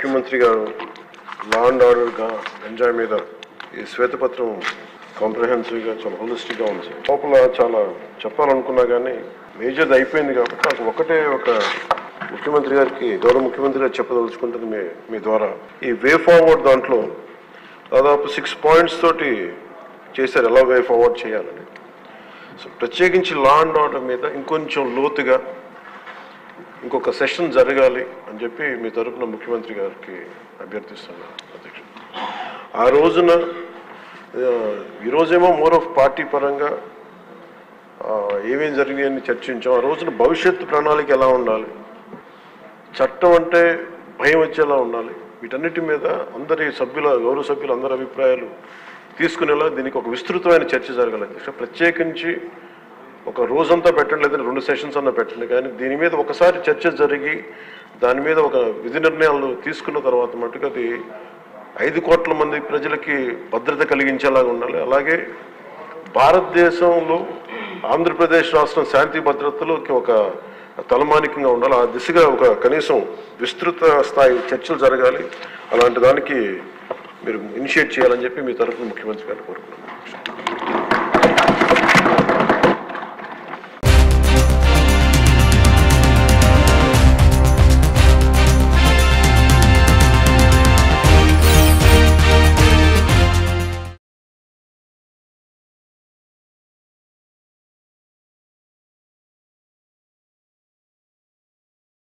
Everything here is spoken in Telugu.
ముఖ్యమంత్రి గారు లా అండ్ ఆర్డర్గా గంజాయి మీద ఈ శ్వేతపత్రం కాంప్రహెన్సివ్గా చాలా హోలిస్టిక్గా ఉంది సార్. లోపల చాలా చెప్పాలనుకున్నా కానీ మేజర్ది అయిపోయింది కాబట్టి నాకు ఒకటే ఒక ముఖ్యమంత్రి గారికి గౌరవ ముఖ్యమంత్రి గారు చెప్పదలుచుకుంటుంది మీ మీ ద్వారా ఈ వే ఫార్వర్డ్ దాంట్లో దాదాపు సిక్స్ పాయింట్స్ తోటి చేశారు ఎలా వే ఫార్వర్డ్ చేయాలని సో ప్రత్యేకించి లా అండ్ ఆర్డర్ మీద ఇంకొంచెం లోతుగా ఇంకొక సెషన్ జరగాలి అని చెప్పి మీ తరపున ముఖ్యమంత్రి గారికి అభ్యర్థిస్తున్నాను అధ్యక్షుడు ఆ రోజున ఆ, ఈరోజేమో మోర్ ఆఫ్ పార్టీ పరంగా ఆ, ఏమేం జరిగాయని చర్చించాం ఆ రోజున భవిష్యత్తు ప్రణాళిక ఎలా ఉండాలి చట్టం అంటే భయం వచ్చేలా ఉండాలి వీటన్నిటి మీద అందరి సభ్యుల గౌరవ సభ్యుల అందరి అభిప్రాయాలు తీసుకునేలా దీనికి ఒక విస్తృతమైన చర్చ జరగాలి అధ్యక్ష ప్రత్యేకించి ఒక రోజంతా పెట్టండి లేదంటే రెండు సెషన్స్ అన్నా పెట్టండి కానీ దీని మీద ఒకసారి చర్చ జరిగి దాని మీద ఒక విధి నిర్ణయాలు తీసుకున్న తర్వాత మటుకు అది ఐదు కోట్ల మంది ప్రజలకి భద్రత కలిగించేలాగా ఉండాలి అలాగే భారతదేశంలో ఆంధ్రప్రదేశ్ రాష్ట్రం శాంతి భద్రతలోకి ఒక తలమానికంగా ఉండాలి ఆ దిశగా ఒక కనీసం విస్తృత స్థాయి చర్చలు జరగాలి అలాంటి దానికి మీరు ఇనిషియేట్ చేయాలని చెప్పి మీ తరఫున ముఖ్యమంత్రి గారు కోరుకున్నాను